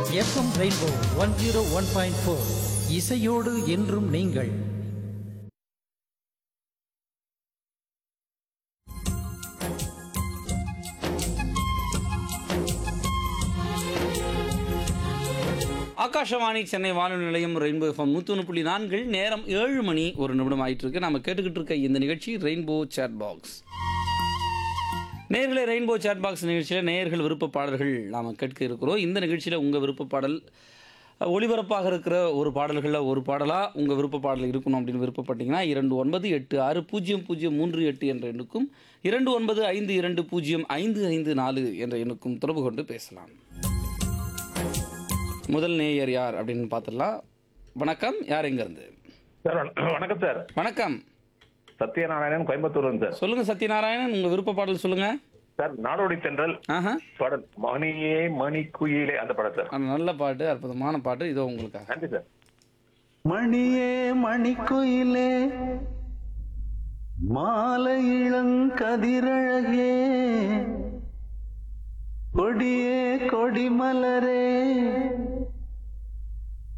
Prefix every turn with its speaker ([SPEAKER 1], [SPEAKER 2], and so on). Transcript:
[SPEAKER 1] FM rainbow one zero one point four இசையோடு என்றும் நீங்கள்
[SPEAKER 2] ஆகாஷவாணி சென்னை வானொலி நிலையம் ரெயின்போ எஃப்எம் நூற்றி ஒன்று புள்ளி நான்கில் நேரம் ஏழு மணி ஒரு நிமிடம் ஆயிட்டு இருக்கு நம்ம கேட்டுக்கிட்டு இருக்க இந்த நிகழ்ச்சி ரெயின்போ சேட் பாக்ஸ் நேர்களே ரெயின்போ சேட் பாக்ஸ் நிகழ்ச்சியில் நேயர்கள் விருப்ப பாடல்கள் நாம் கேட்க இருக்கிறோம் இந்த நிகழ்ச்சியில் உங்கள் விருப்ப பாடல் அஹ், ஒளிபரப்பாக இருக்கிற ஒரு பாடல்களில் ஒரு பாடலாக உங்கள் விருப்ப பாடல் இருக்கணும் அப்படின்னு விருப்பப்பட்டீங்கன்னா இரண்டு ஒன்பது எட்டு ஆறு பூஜ்ஜியம் பூஜ்ஜியம் மூன்று எட்டு என்ற எண்ணுக்கும் இரண்டு ஒன்பது ஐந்து இரண்டு பூஜ்ஜியம் ஐந்து ஐந்து நாலு என்ற எண்ணுக்கும் தொடர்பு கொண்டு பேசலாம் முதல் நேயர் யார் அப்படின்னு பார்த்துடலாம் வணக்கம் யார் எங்கேருந்து
[SPEAKER 3] சார் வண- வணக்கம் சார்
[SPEAKER 2] வணக்கம்
[SPEAKER 3] சத்யநாராயணன் கோயம்புத்தூர் சார்
[SPEAKER 2] சொல்லுங்க சத்யநாராயணன் உங்க விருப்ப பாடல் சொல்லுங்க
[SPEAKER 3] சார் நாடோடி தென்றல்
[SPEAKER 2] ஆஹா
[SPEAKER 3] பாடல் மணியே மணி குயிலே அந்த படம் சார்
[SPEAKER 2] அந்த நல்ல பாட்டு அற்புதமான பாட்டு இதோ உங்களுக்காக
[SPEAKER 3] நன்றி சார்
[SPEAKER 4] மணியே மணிக்குயிலே மாலை இளங்கதிரழகே கொடியே கொடிமலரே